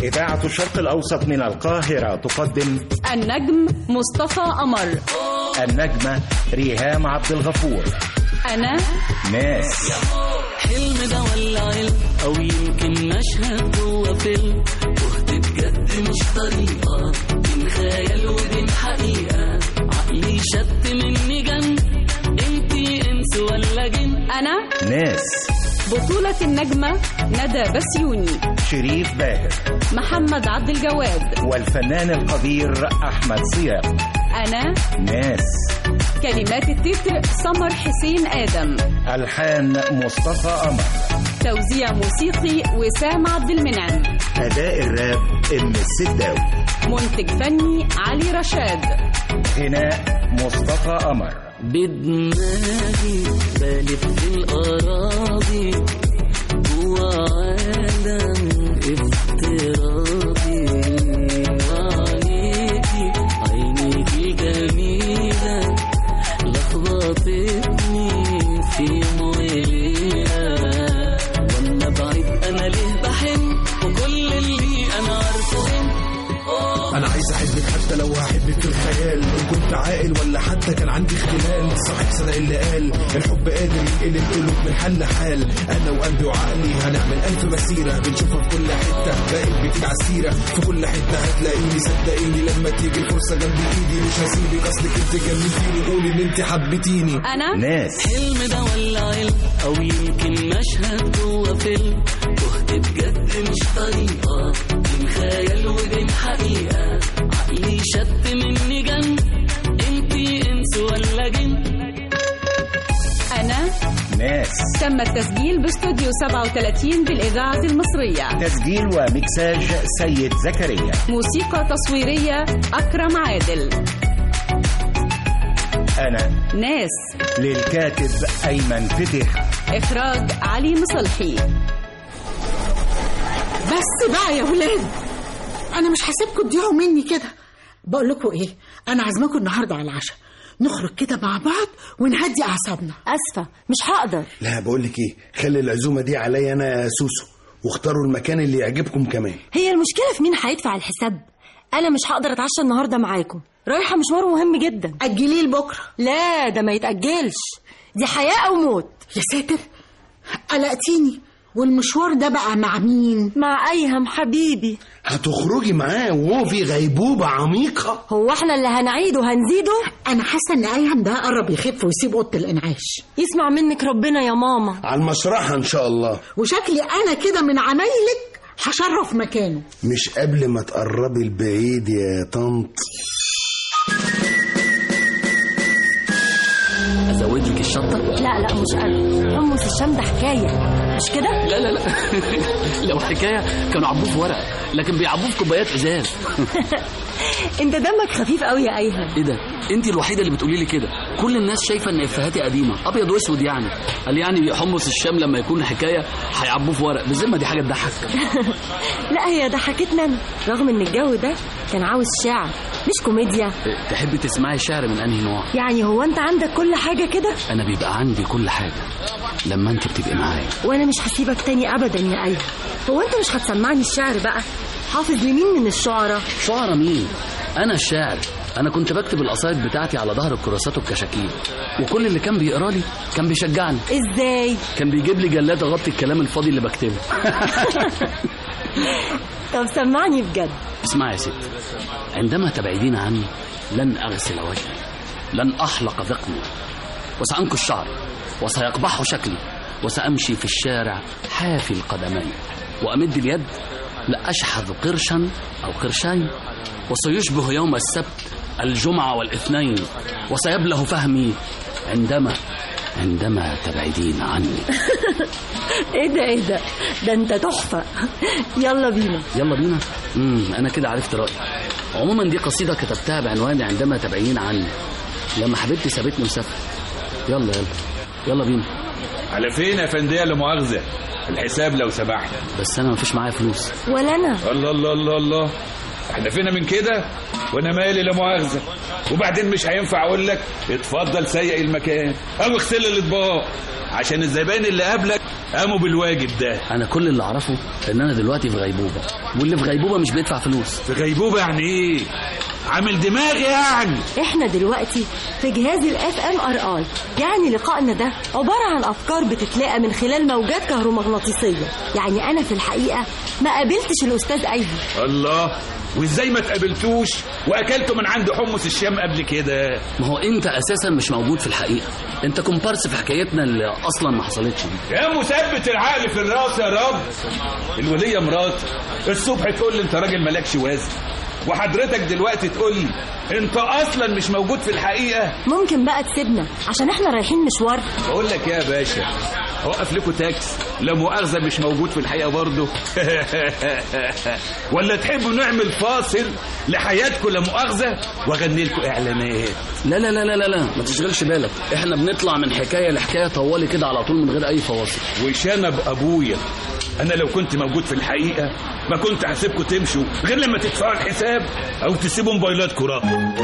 إذاعة الشرق الأوسط من القاهرة تقدم النجم مصطفى قمر النجمة ريهام عبد الغفور أنا ناس حلم ده ولا علم او يمكن مشهد جوه فيلم تهت بجد مش طريقه بين خيال وبين حقيقه عقلي شت مني جن انتي انس ولا جن أنا ناس بطولة النجمة ندى بسيوني شريف باهر محمد عبد الجواد والفنان القدير أحمد صيام أنا ناس كلمات التتر سمر حسين آدم ألحان مصطفى قمر توزيع موسيقي وسام عبد المنعم أداء الراب إم السداوي منتج فني علي رشاد غناء مصطفى قمر بدماغي بلف في الأراضي جوا عالم افتراضي وعينيكي عينيكي جميلة لخبطتني في مويلة وانا بعيد انا ليه بحن وكل اللي انا عارفه إن انا عايز احبك حتى لو هحبك في الخيال ان كنت عاقل ولا حتى كان عندي اختلال صاحب صدق اللي قال الحب قادر ينقلب قلوب من حل لحال انا وقلبي وعقلي هنعمل الف مسيره بنشوفها في كل حته بقيت بتيجي عسيره في كل حته هتلاقيني صدقيني لما تيجي الفرصه جنب ايدي مش هسيبك اصلك انت جننتيني قولي ان انت حبيتيني أنا ناس حلم ده ولا علم او يمكن مشهد جوه فيلم تهت بجد مش طريقه بين خيال وبين حقيقه عقلي شت مني جن انتي انس ولا جن أنا ناس تم التسجيل باستوديو 37 بالإذاعة المصرية تسجيل ومكساج سيد زكريا موسيقى تصويرية أكرم عادل أنا ناس للكاتب أيمن فتح إخراج علي مصلحي بس بقى يا ولاد انا مش هسيبكم تضيعوا مني كده بقول لكم ايه انا عازماكم النهارده على العشاء نخرج كده مع بعض ونهدي اعصابنا اسفه مش هقدر لا بقول لك ايه خلي العزومه دي عليا انا يا سوسو واختاروا المكان اللي يعجبكم كمان هي المشكله في مين هيدفع الحساب انا مش هقدر اتعشى النهارده معاكم رايحه مشوار مهم جدا اجليه لبكره لا ده ما يتاجلش دي حياه او موت يا ساتر قلقتيني والمشوار ده بقى مع مين مع ايهم حبيبي هتخرجي معاه وهو في غيبوبه عميقه هو احنا اللي هنعيد وهنزيده انا حاسه ان ايهم ده قرب يخف ويسيب اوضه الانعاش يسمع منك ربنا يا ماما على المشرحه ان شاء الله وشكلي انا كده من عمايلك هشرف مكانه مش قبل ما تقربي البعيد يا طنط ازود لك الشطه لا لا مش انا حمص الشام ده حكايه مش كده لا لا لا لو حكايه كانوا عبوه في ورق لكن بيعبوه في كوبايات ازاز انت دمك خفيف قوي يا ايهم ايه ده انت الوحيده اللي بتقولي لي كده كل الناس شايفه ان افهاتي قديمه ابيض واسود يعني قال يعني حمص الشام لما يكون حكايه هيعبوه في ورق بالذمه دي حاجه تضحك لا هي ضحكتنا أنا. رغم ان الجو ده كان عاوز شعر مش كوميديا إيه، تحبي تسمعي شعر من انهي نوع يعني هو انت عندك كل حاجه كده انا بيبقى عندي كل حاجه لما انت بتبقي معايا وانا مش هسيبك تاني ابدا يا ايها هو انت مش هتسمعني الشعر بقى حافظ لمين من الشعراء شعر مين انا الشاعر انا كنت بكتب القصايد بتاعتي على ظهر الكراسات والكشاكيل وكل اللي كان بيقرا لي كان بيشجعني ازاي كان بيجيب لي جلاد اغطي الكلام الفاضي اللي بكتبه طب سمعني بجد اسمعي يا ست عندما تبعدين عني لن اغسل وجهي لن احلق ذقني وسانكش شعري وسيقبح شكلي وسامشي في الشارع حافي القدمين وامد اليد لاشحذ قرشا او قرشين وسيشبه يوم السبت الجمعه والاثنين وسيبله فهمي عندما عندما تبعدين عني ايه ده ايه ده ده انت تحفه يلا بينا يلا بينا امم انا كده عرفت رايي عموما دي قصيده كتبتها بعنوان عندما تبعدين عني لما حبيبتي سابتني وسافرت يلا يلا يلا بينا على فين يا فندية لا مؤاخذة الحساب لو سمحت بس انا مفيش معايا فلوس ولا انا الله الله الله الله احنا فينا من كده وانا مالي لا مؤاخذه وبعدين مش هينفع اقول لك اتفضل سيق المكان او اغسل الاطباق عشان الزبائن اللي قبلك قاموا بالواجب ده انا كل اللي اعرفه ان انا دلوقتي في غيبوبه واللي في غيبوبه مش بيدفع فلوس في غيبوبه يعني ايه عامل دماغ يعني احنا دلوقتي في جهاز الاف ام ار اي يعني لقائنا ده عبارة عن افكار بتتلاقى من خلال موجات كهرومغناطيسية يعني انا في الحقيقة ما قابلتش الاستاذ ايمن الله وازاي ما تقابلتوش واكلته من عند حمص الشام قبل كده ما هو انت اساسا مش موجود في الحقيقه انت كومبارس في حكايتنا اللي اصلا ما حصلتش دي يا مثبت العقل في الراس يا رب الوليه مراتي الصبح تقول لي انت راجل مالكش وزن وحضرتك دلوقتي تقول لي انت اصلا مش موجود في الحقيقه ممكن بقى تسيبنا عشان احنا رايحين مشوار بقول لك يا باشا اوقف لكم تاكس لا مؤاخذه مش موجود في الحقيقه برضه ولا تحبوا نعمل فاصل لحياتكم لا مؤاخذه واغني لكم اعلانات لا لا لا لا لا لا ما تشغلش بالك احنا بنطلع من حكايه لحكايه طوالي كده على طول من غير اي فواصل وشنب ابويا انا لو كنت موجود في الحقيقه ما كنت هسيبكم تمشوا غير لما تدفعوا الحساب او تسيبوا موبايلاتكم رقم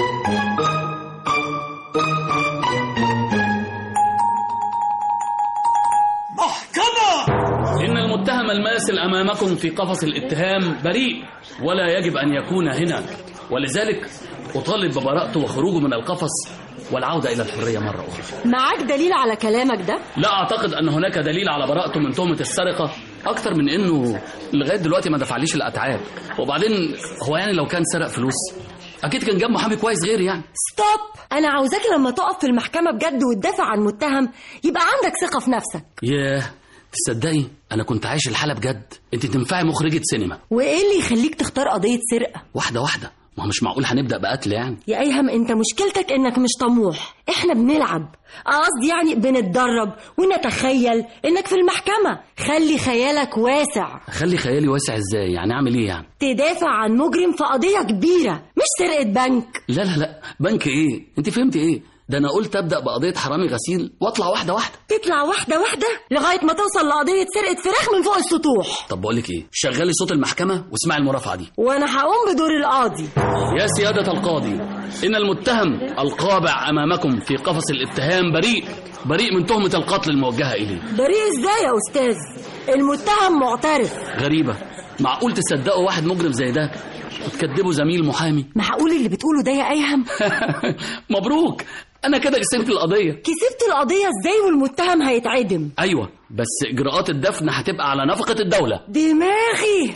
إن المتهم الماثل أمامكم في قفص الاتهام بريء ولا يجب أن يكون هنا ولذلك أطالب ببراءته وخروجه من القفص والعودة إلى الحرية مرة أخرى معاك دليل على كلامك ده لا أعتقد أن هناك دليل على براءته من تهمة السرقة أكتر من إنه لغاية دلوقتي ما دفعليش الأتعاب وبعدين هو يعني لو كان سرق فلوس أكيد كان جاب محامي كويس غيري يعني ستوب انا عاوزاك لما تقف في المحكمة بجد وتدافع عن متهم يبقى عندك ثقة في نفسك ياه تصدقي أنا كنت عايش الحالة بجد أنت تنفعي مخرجة سينما وايه اللي يخليك تختار قضية سرقة واحدة واحدة ما هو مش معقول هنبدأ بقتل يعني يا ايهم انت مشكلتك انك مش طموح احنا بنلعب قصدي يعني بنتدرب ونتخيل انك في المحكمة خلي خيالك واسع أخلي خيالي واسع إزاي يعني أعمل إيه يعني تدافع عن مجرم في قضية كبيرة مش سرقة بنك لا لا لا بنك ايه انت فهمت ايه ده انا قلت ابدا بقضيه حرامي غسيل واطلع واحده واحده تطلع واحدة واحدة لغاية ما توصل لقضية سرقة فراخ من فوق السطوح طب بقول لك ايه شغلي صوت المحكمه واسمعي المرافعه دي وانا هقوم بدور القاضي يا سياده القاضي ان المتهم القابع امامكم في قفص الاتهام بريء بريء من تهمه القتل الموجهه اليه بريء ازاي يا استاذ المتهم معترف غريبه معقول تصدقوا واحد مجرم زي ده وتكذبوا زميل محامي معقول اللي بتقوله ده يا ايهم مبروك انا كده كسبت القضيه كسبت القضية ازاي والمتهم هيتعدم ايوه بس اجراءات الدفن هتبقى على نفقه الدوله دماغي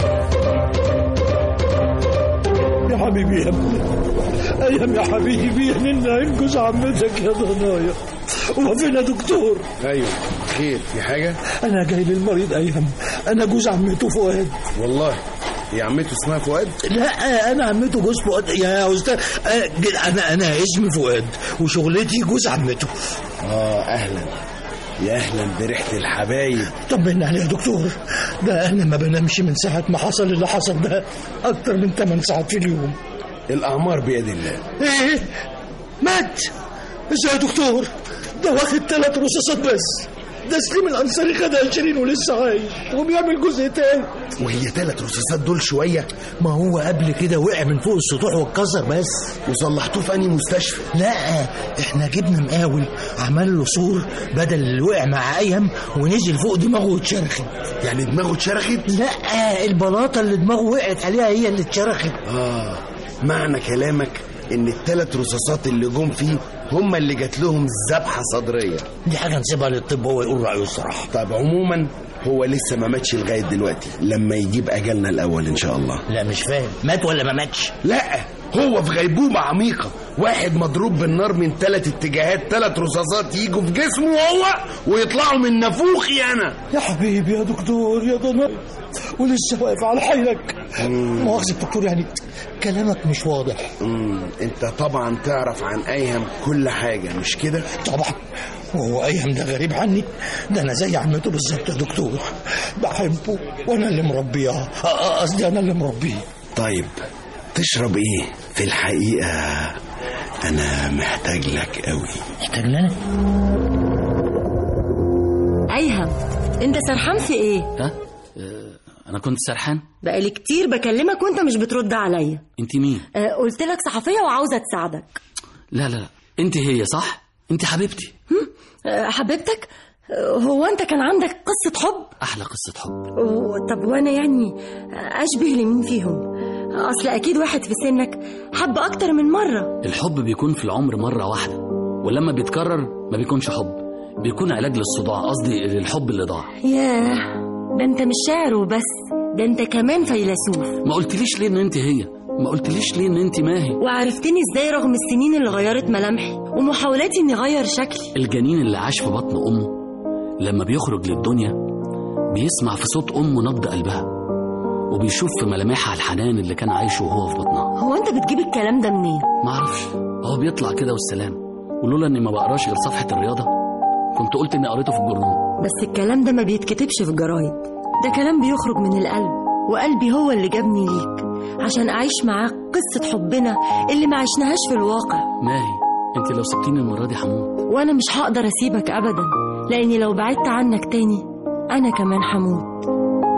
يا حبيبي يا ابني ايام يا حبيبي ننا انجز عمتك يا ضنايا وفينا دكتور ايوه خير في حاجه انا جاي للمريض ايهم انا جوز عمته فؤاد والله هي عمته اسمها فؤاد لا انا عمته جوز فؤاد يا استاذ آه، انا انا اسمي فؤاد وشغلتي جوز عمته اه اهلا يا اهلا بريحه الحبايب طمنا عليه يا دكتور ده انا ما بنامش من ساعه ما حصل اللي حصل ده اكتر من 8 ساعات في اليوم الاعمار بيد الله ايه مات ازاي يا دكتور ده واخد ثلاث رصاصات بس ده سليم الانصاري خد 20 ولسه عايش وبيعمل جزء تاني وهي ثلاث رصاصات دول شويه ما هو قبل كده وقع من فوق السطوح واتكسر بس وصلحتوه في انهي مستشفى لا احنا جبنا مقاول عمل له سور بدل اللي وقع مع ايهم ونزل فوق دماغه واتشرخت يعني دماغه اتشرخت لا البلاطه اللي دماغه وقعت عليها هي اللي اتشرخت اه معنى كلامك ان الثلاث رصاصات اللي جم فيه هم اللي جات لهم ذبحه صدريه دي حاجه نسيبها للطب هو يقول رايه الصراحه طب عموما هو لسه ما ماتش لغايه دلوقتي لما يجيب اجلنا الاول ان شاء الله لا مش فاهم مات ولا ما ماتش لا هو في غيبوبة عميقة واحد مضروب بالنار من ثلاث اتجاهات ثلاث رصاصات يجوا في جسمه هو ويطلعوا من نافوخي انا يا حبيبي يا دكتور يا ضنايا ولسه واقف على حيلك مؤاخذة دكتور يعني كلامك مش واضح مم. انت طبعا تعرف عن ايهم كل حاجة مش كده طبعا وهو ايهم ده غريب عني ده انا زي عمته بالظبط يا دكتور بحبه وانا اللي مربيها أ- أ- قصدي انا اللي مربيه طيب تشرب ايه في الحقيقة انا محتاج لك قوي محتاج لنا ايهم انت سرحان في ايه ها آه، انا كنت سرحان بقالي كتير بكلمك وانت مش بترد عليا انت مين آه قلت لك صحفيه وعاوزه تساعدك لا لا لا انت هي صح انت حبيبتي آه حبيبتك آه هو انت كان عندك قصه حب احلى قصه حب و- طب وانا يعني اشبه لمين فيهم اصل اكيد واحد في سنك حب اكتر من مره الحب بيكون في العمر مره واحده ولما بيتكرر ما بيكونش حب بيكون علاج للصداع قصدي للحب اللي ضاع ياه ده انت مش شاعر وبس ده انت كمان فيلسوف ما قلتليش ليه ان انت هي ما قلتليش ليه ان انت ماهي وعرفتني ازاي رغم السنين اللي غيرت ملامحي ومحاولاتي اني اغير شكلي الجنين اللي عاش في بطن امه لما بيخرج للدنيا بيسمع في صوت امه نبض قلبها وبيشوف في ملامحها الحنان اللي كان عايشه وهو في بطنها هو انت بتجيب الكلام ده منين معرفش هو بيطلع كده والسلام ولولا اني ما بقراش غير صفحه الرياضه كنت قلت اني قريته في الجورنال بس الكلام ده ما بيتكتبش في الجرايد ده كلام بيخرج من القلب وقلبي هو اللي جابني ليك عشان أعيش معاك قصة حبنا اللي ما عشناهاش في الواقع ماهي انت لو سبتيني المره دي هموت وأنا مش هقدر أسيبك أبدا لأني لو بعدت عنك تاني أنا كمان هموت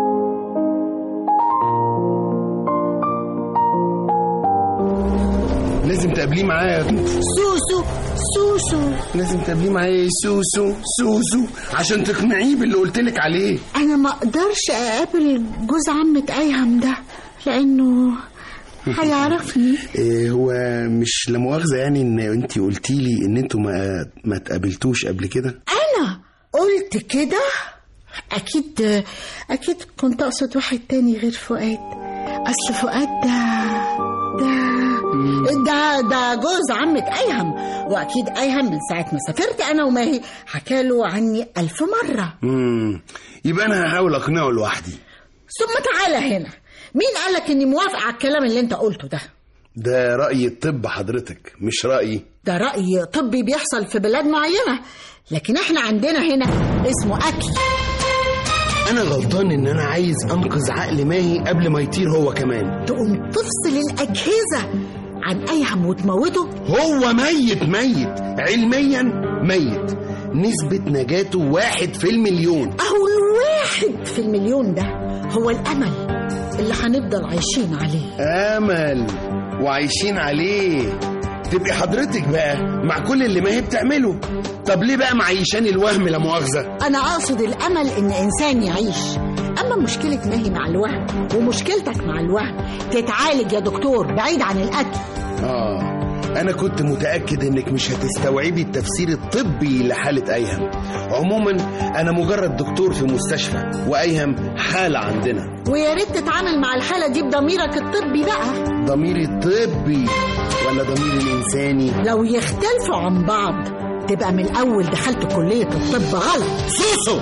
لازم تقابليه معايا سوسو سوسو لازم تقابليه معايا يا سوسو سوسو عشان تقنعيه باللي قلت لك عليه انا ما اقدرش اقابل جوز عمة ايهم ده لانه هيعرفني إيه هو مش لا مؤاخذه يعني ان انت قلتي لي ان انتوا ما ما تقابلتوش قبل كده انا قلت كده اكيد اكيد كنت اقصد واحد تاني غير فؤاد اصل فؤاد ده ده ده ده جوز عمة ايهم واكيد ايهم من ساعه ما سافرت انا وماهي حكاله عني الف مره امم يبقى انا هحاول اقنعه لوحدي ثم تعالى هنا مين قالك اني موافقه على الكلام اللي انت قلته ده ده رأي الطب حضرتك مش رأيي ده رأي طبي بيحصل في بلاد معينة لكن احنا عندنا هنا اسمه أكل انا غلطان ان انا عايز انقذ عقل ماهي قبل ما يطير هو كمان تقوم تفصل الأجهزة عن أيهم وتموته هو ميت ميت علميا ميت نسبة نجاته واحد في المليون أهو الواحد في المليون ده هو الأمل اللي هنفضل عايشين عليه امل وعايشين عليه تبقي حضرتك بقى مع كل اللي ما هي بتعمله طب ليه بقى معيشاني الوهم لا مؤاخذه أنا أقصد الأمل إن إنسان يعيش أما مشكلة ماهي مع الوهم ومشكلتك مع الوهم تتعالج يا دكتور بعيد عن الأكل اه انا كنت متاكد انك مش هتستوعبي التفسير الطبي لحاله ايهم عموما انا مجرد دكتور في مستشفى وايهم حاله عندنا ويا ريت تتعامل مع الحالة دي بضميرك الطبي بقى ضميري الطبي ولا ضميري الانساني لو يختلفوا عن بعض تبقى من الأول دخلت كلية الطب غلط سوسو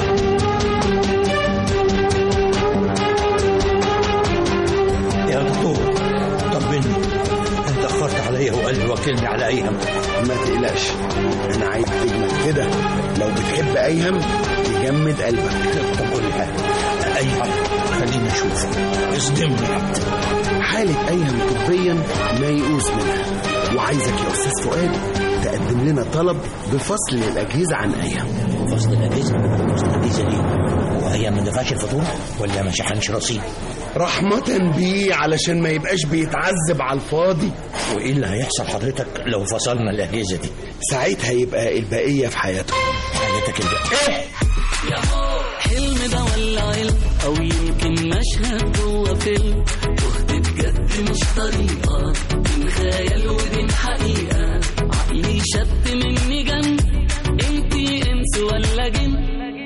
يا دكتور طمني انت اخرت عليا وقلبي وكلني على ايهم ما تقلقش انا عايز اجمد كده لو بتحب ايهم تجمد قلبك طب قول لي حاجه ايهم خليني اشوفه اصدمني حالة أيهم طبيا ما يئوس منها وعايزك يا أستاذ فؤاد تقدم لنا طلب بفصل الأجهزة عن أيهم فصل الاجهزه فصل الاجهزه ليه؟ وهي ما دفعش الفاتوره ولا ما شحنش رصيد؟ رحمة بيه علشان ما يبقاش بيتعذب على الفاضي وايه اللي هيحصل حضرتك لو فصلنا الاجهزه دي؟ ساعتها يبقى البقية في حياته حياتك الباقيه ايه؟ حلم ده ولا علم او يمكن مشهد جوه فيلم تهت بجد مش طريقه بين خيال وبين حقيقه عقلي شد مني جن انتي انس ولا جن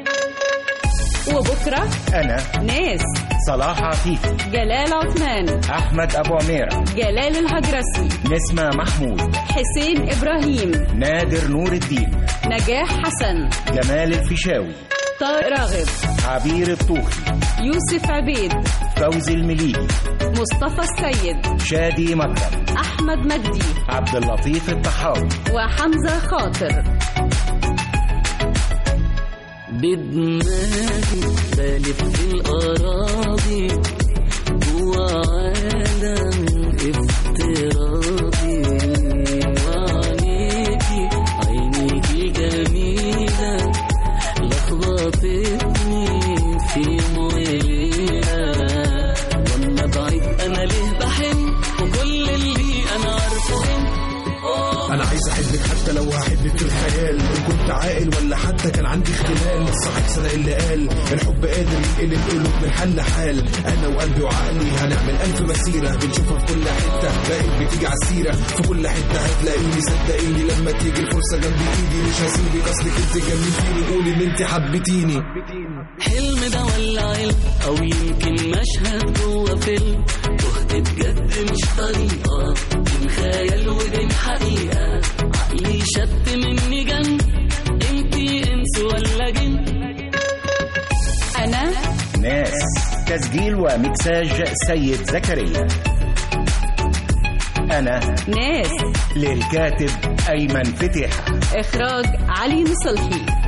وبكرة أنا ناس صلاح عفيفي جلال عثمان أحمد أبو عميرة جلال الهجرسي نسمة محمود حسين إبراهيم نادر نور الدين نجاح حسن جمال الفيشاوي طارق راغب عبير الطوخي يوسف عبيد فوزي المليجي مصطفى السيد شادي مكرم أحمد مجدي عبد اللطيف الطحاوي وحمزة خاطر بدماغي بلف في الأراضي جوا عالم افتراضي وعينيكي عينيكي جميلة لخبطتني في مولينا صدق اللي قال الحب قادر ينقل القلوب من حل لحال انا وقلبي وعقلي هنعمل الف مسيره بنشوفها في كل حته بقت بتيجي على السيره في كل حته هتلاقيني صدقيني لما تيجي الفرصه جنب ايدي مش هسيبك اصلك انت جنبتيني قولي ان انت حبيتيني حلم ده ولا علم او يمكن مشهد جوه فيلم تهت بجد مش طريقه بين خيال وبين حقيقه عقلي شت مني جن انتي انس ولا جن أنا ناس تسجيل ومكساج سيد زكريا أنا ناس للكاتب أيمن فتيحة إخراج علي نصلحي